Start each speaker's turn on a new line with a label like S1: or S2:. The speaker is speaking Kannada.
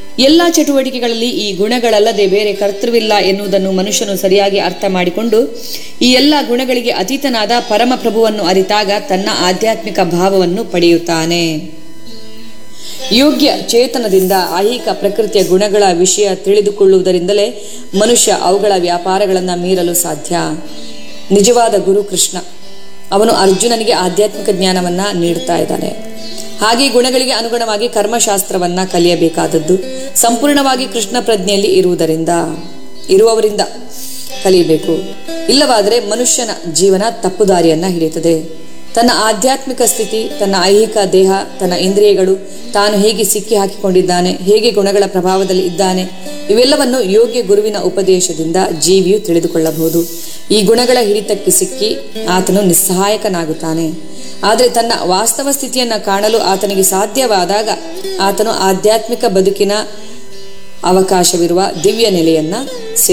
S1: ಎಲ್ಲ ಚಟುವಟಿಕೆಗಳಲ್ಲಿ ಈ ಗುಣಗಳಲ್ಲದೆ ಬೇರೆ ಕರ್ತೃವಿಲ್ಲ ಎನ್ನುವುದನ್ನು ಮನುಷ್ಯನು ಸರಿಯಾಗಿ ಅರ್ಥ ಮಾಡಿಕೊಂಡು ಈ ಎಲ್ಲ ಗುಣಗಳಿಗೆ ಅತೀತನಾದ ಪರಮಪ್ರಭುವನ್ನು ಅರಿತಾಗ ತನ್ನ ಆಧ್ಯಾತ್ಮಿಕ ಭಾವವನ್ನು ಪಡೆಯುತ್ತಾನೆ ಯೋಗ್ಯ ಚೇತನದಿಂದ ಐಹಿಕ ಪ್ರಕೃತಿಯ ಗುಣಗಳ ವಿಷಯ ತಿಳಿದುಕೊಳ್ಳುವುದರಿಂದಲೇ ಮನುಷ್ಯ ಅವುಗಳ ವ್ಯಾಪಾರಗಳನ್ನು ಮೀರಲು ಸಾಧ್ಯ ನಿಜವಾದ ಗುರು ಕೃಷ್ಣ ಅವನು ಅರ್ಜುನನಿಗೆ ಆಧ್ಯಾತ್ಮಿಕ ಜ್ಞಾನವನ್ನ ನೀಡುತ್ತಾ ಇದ್ದಾನೆ ಹಾಗೆ ಈ ಗುಣಗಳಿಗೆ ಅನುಗುಣವಾಗಿ ಕರ್ಮಶಾಸ್ತ್ರವನ್ನ ಕಲಿಯಬೇಕಾದದ್ದು ಸಂಪೂರ್ಣವಾಗಿ ಕೃಷ್ಣ ಪ್ರಜ್ಞೆಯಲ್ಲಿ ಇರುವುದರಿಂದ ಇರುವವರಿಂದ ಕಲಿಯಬೇಕು ಇಲ್ಲವಾದರೆ ಮನುಷ್ಯನ ಜೀವನ ತಪ್ಪುದಾರಿಯನ್ನ ಹಿಡಿಯುತ್ತದೆ ತನ್ನ ಆಧ್ಯಾತ್ಮಿಕ ಸ್ಥಿತಿ ತನ್ನ ಐಹಿಕ ದೇಹ ತನ್ನ ಇಂದ್ರಿಯಗಳು ತಾನು ಹೇಗೆ ಸಿಕ್ಕಿ ಹಾಕಿಕೊಂಡಿದ್ದಾನೆ ಹೇಗೆ ಗುಣಗಳ ಪ್ರಭಾವದಲ್ಲಿ ಇದ್ದಾನೆ ಇವೆಲ್ಲವನ್ನು ಯೋಗ್ಯ ಗುರುವಿನ ಉಪದೇಶದಿಂದ ಜೀವಿಯು ತಿಳಿದುಕೊಳ್ಳಬಹುದು ಈ ಗುಣಗಳ ಹಿಡಿತಕ್ಕೆ ಸಿಕ್ಕಿ ಆತನು ನಿಸ್ಸಹಾಯಕನಾಗುತ್ತಾನೆ ಆದರೆ ತನ್ನ ವಾಸ್ತವ ಸ್ಥಿತಿಯನ್ನು ಕಾಣಲು ಆತನಿಗೆ ಸಾಧ್ಯವಾದಾಗ ಆತನು ಆಧ್ಯಾತ್ಮಿಕ ಬದುಕಿನ ಅವಕಾಶವಿರುವ ದಿವ್ಯ ನೆಲೆಯನ್ನ